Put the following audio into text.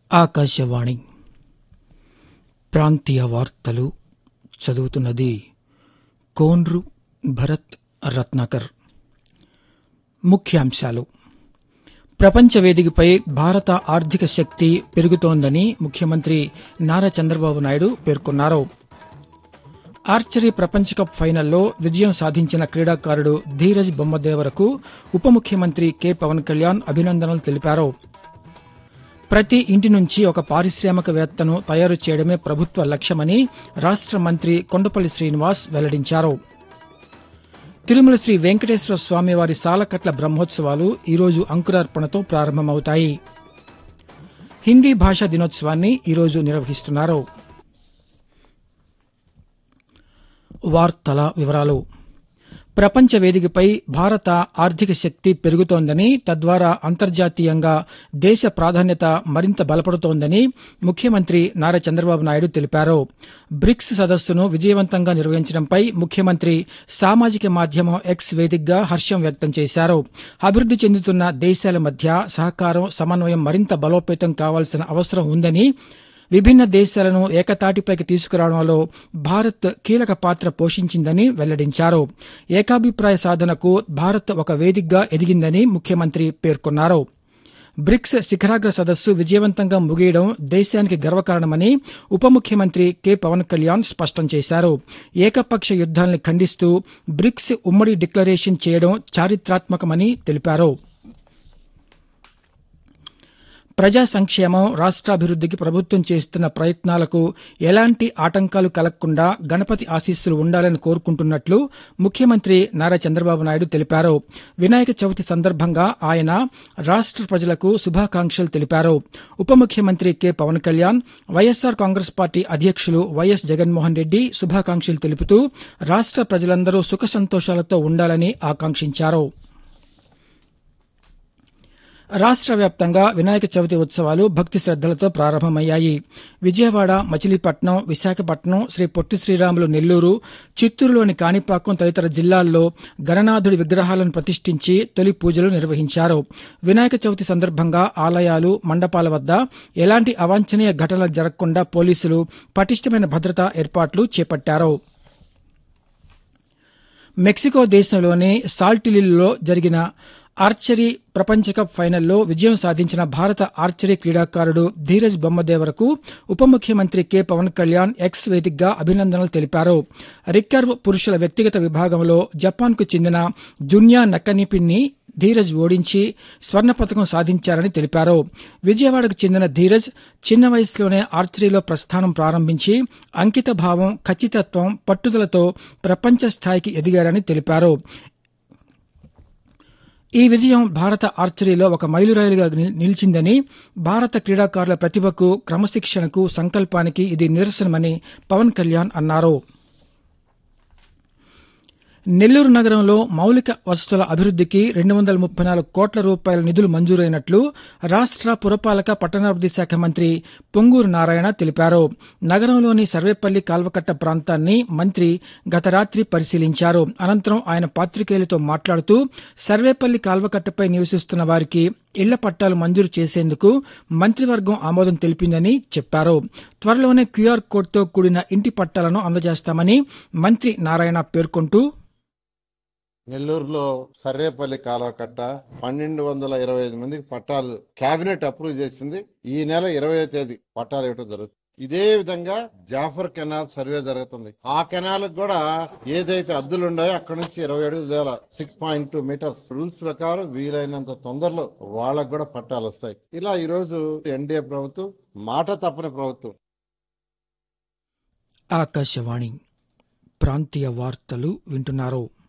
ఆకాశవాణి ప్రాంతీయ వార్తలు చదువుతున్నది కోన్రు భరత్ రత్నాకర్ ముఖ్యాంశాలు ప్రపంచ వేదికపై భారత ఆర్థిక శక్తి పెరుగుతోందని ముఖ్యమంత్రి నారా చంద్రబాబు నాయుడు పేర్కొన్నారు ఆర్చరీ ప్రపంచ కప్ ఫైనల్లో విజయం సాధించిన క్రీడాకారుడు ధీరజ్ బొమ్మదేవరకు ఉప ముఖ్యమంత్రి కె పవన్ కళ్యాణ్ అభినందనలు తెలిపారు ప్రతి ఇంటి నుంచి ఒక పారిశ్రామికవేత్తను తయారు చేయడమే ప్రభుత్వ లక్ష్యమని రాష్ట మంత్రి కొండపల్లి శ్రీనివాస్ వెల్లడించారు తిరుమల శ్రీ వెంకటేశ్వర స్వామివారి సాలకట్ల బ్రహ్మోత్సవాలు ఈరోజు అంకురార్పణతో ప్రారంభమవుతాయి హిందీ భాషా దినోత్సవాన్ని ఈరోజు నిర్వహిస్తున్నారు వార్తల వివరాలు ప్రపంచ వేదికపై భారత ఆర్థిక శక్తి పెరుగుతోందని తద్వారా అంతర్జాతీయంగా దేశ ప్రాధాన్యత మరింత బలపడుతోందని ముఖ్యమంత్రి నారా చంద్రబాబు నాయుడు తెలిపారు బ్రిక్స్ సదస్సును విజయవంతంగా నిర్వహించడంపై ముఖ్యమంత్రి సామాజిక మాధ్యమం ఎక్స్ వేదికగా హర్షం వ్యక్తం చేశారు అభివృద్ది చెందుతున్న దేశాల మధ్య సహకారం సమన్వయం మరింత బలోపేతం కావాల్సిన అవసరం ఉందని విభిన్న దేశాలను ఏకతాటిపైకి తీసుకురావడంలో భారత్ కీలక పాత్ర పోషించిందని వెల్లడించారు ఏకాభిప్రాయ సాధనకు భారత్ ఒక వేదికగా ఎదిగిందని ముఖ్యమంత్రి పేర్కొన్నారు బ్రిక్స్ శిఖరాగ్ర సదస్సు విజయవంతంగా ముగియడం దేశానికి గర్వకారణమని ఉప ముఖ్యమంత్రి కె పవన్ కళ్యాణ్ స్పష్టం చేశారు ఏకపక్ష యుద్దాల్ని ఖండిస్తూ బ్రిక్స్ ఉమ్మడి డిక్లరేషన్ చేయడం చారిత్రాత్మకమని తెలిపారు ప్రజా సంక్షేమం రాష్ట్రాభివృద్దికి ప్రభుత్వం చేస్తున్న ప్రయత్నాలకు ఎలాంటి ఆటంకాలు కలగకుండా గణపతి ఆశీస్సులు ఉండాలని కోరుకుంటున్నట్లు ముఖ్యమంత్రి నారా చంద్రబాబు నాయుడు తెలిపారు వినాయక చవితి సందర్భంగా ఆయన రాష్ట ప్రజలకు శుభాకాంక్షలు తెలిపారు ఉప ముఖ్యమంత్రి K Pawan Kalyan YSR Congress party అధ్యక్షులు వైఎస్ జగన్మోహన్ రెడ్డి శుభాకాంక్షలు తెలుపుతూ రాష్ట ప్రజలందరూ సుఖ సంతోషాలతో ఉండాలని ఆకాంక్షించారు రాష్ట్ర వ్యాప్తంగా వినాయక చవితి ఉత్సవాలు భక్తి శ్రద్దలతో ప్రారంభమయ్యాయి విజయవాడ మచిలీపట్నం విశాఖపట్నం శ్రీ పొట్టి శ్రీరాములు నెల్లూరు చిత్తూరులోని కాణిపాకం తదితర జిల్లాల్లో గణనాథుడి విగ్రహాలను ప్రతిష్ఠించి తొలి పూజలు నిర్వహించారు వినాయక చవితి సందర్భంగా ఆలయాలు మండపాల వద్ద ఎలాంటి అవాంఛనీయ ఘటనలు జరగకుండా పోలీసులు పటిష్టమైన భద్రతా ఏర్పాట్లు చేపట్టారు మెక్సికో దేశంలోని సాల్టిలిల్లో జరిగిన ఆర్చరీ ప్రపంచ కప్ ఫైనల్లో విజయం సాధించిన భారత ఆర్చరీ క్రీడాకారుడు ధీరజ్ బొమ్మదేవరకు ఉప ముఖ్యమంత్రి కె పవన్ కళ్యాణ్ ఎక్స్ వేదికగా అభినందనలు తెలిపారు రికర్వ్ పురుషుల వ్యక్తిగత విభాగంలో జపాన్కు చెందిన జున్యా నక్కనిపిన్ని ధీరజ్ ఓడించి స్వర్ణ పథకం సాధించారని తెలిపారు విజయవాడకు చెందిన ధీరజ్ చిన్న వయసులోనే ఆర్చరీలో ప్రస్థానం ప్రారంభించి అంకిత భావం ఖచ్చితత్వం పట్టుదలతో ప్రపంచ స్థాయికి ఎదిగారని తెలిపారు ఈ విజయం భారత ఆర్చరీలో ఒక మైలురాయిలుగా నిలిచిందని భారత క్రీడాకారుల ప్రతిభకు క్రమశిక్షణకు సంకల్పానికి ఇది నిరసనమని పవన్ కళ్యాణ్ అన్నారు నెల్లూరు నగరంలో మౌలిక వసతుల అభివృద్దికి రెండు వందల ముప్పై నాలుగు కోట్ల రూపాయల నిధులు మంజూరైనట్లు రాష్ట పురపాలక పట్టణాభివృద్ది శాఖ మంత్రి పొంగూరు నారాయణ తెలిపారు నగరంలోని సర్వేపల్లి కాల్వకట్ట ప్రాంతాన్ని మంత్రి గత రాత్రి పరిశీలించారు అనంతరం ఆయన పాతికేయులతో మాట్లాడుతూ సర్వేపల్లి కాల్వకట్టపై నివసిస్తున్న వారికి ఇళ్ల పట్టాలు మంజూరు చేసేందుకు మంత్రివర్గం ఆమోదం తెలిపిందని చెప్పారు త్వరలోనే క్యూఆర్ కోడ్తో కూడిన ఇంటి పట్టాలను అందజేస్తామని మంత్రి నారాయణ పేర్కొంటూ నెల్లూరులో సర్రేపల్లి కాలువ కట్ట పన్నెండు వందల ఇరవై ఐదు మందికి పట్టాలు కేబినెట్ అప్రూవ్ చేసింది ఈ నెల ఇరవై తేదీ పట్టాలు ఇవ్వడం జరుగుతుంది ఇదే విధంగా జాఫర్ కెనాల్ సర్వే జరుగుతుంది ఆ కెనాల్ కూడా ఏదైతే అద్దులు ఉన్నాయో అక్కడ నుంచి ఇరవై అడుగుల వేల six point two metres rules ప్రకారం వీలైనంత తొందరలో వాళ్ళకు కూడా పట్టాలు వస్తాయి ఇలా ఈ రోజు ఎన్డీఏ ప్రభుత్వం మాట తప్పని ప్రభుత్వం ఆకాశవాణి ప్రాంతీయ వార్తలు వింటున్నారు